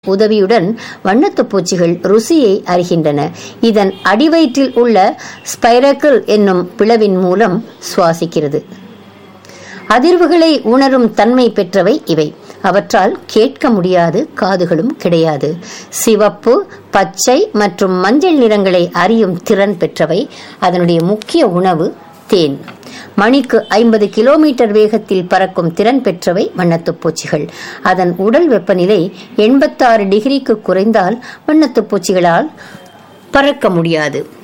உதவியுடன் வண்ணத்துப் பூச்சிகள் ருசியை அறிகின்றன இதன் அடிவயிற்றில் உள்ள ஸ்பைரக்கிள் என்னும் பிளவின் மூலம் சுவாசிக்கிறது அதிர்வுகளை உணரும் தன்மை பெற்றவை இவை அவற்றால் கேட்க முடியாது காதுகளும் கிடையாது சிவப்பு பச்சை மற்றும் மஞ்சள் நிறங்களை அறியும் திறன் பெற்றவை அதனுடைய முக்கிய உணவு தேன் மணிக்கு ஐம்பது கிலோமீட்டர் வேகத்தில் பறக்கும் திறன் பெற்றவை வண்ணத்துப் பூச்சிகள் அதன் உடல் வெப்பநிலை எண்பத்தாறு டிகிரிக்கு குறைந்தால் வண்ணத்துப் பூச்சிகளால் பறக்க முடியாது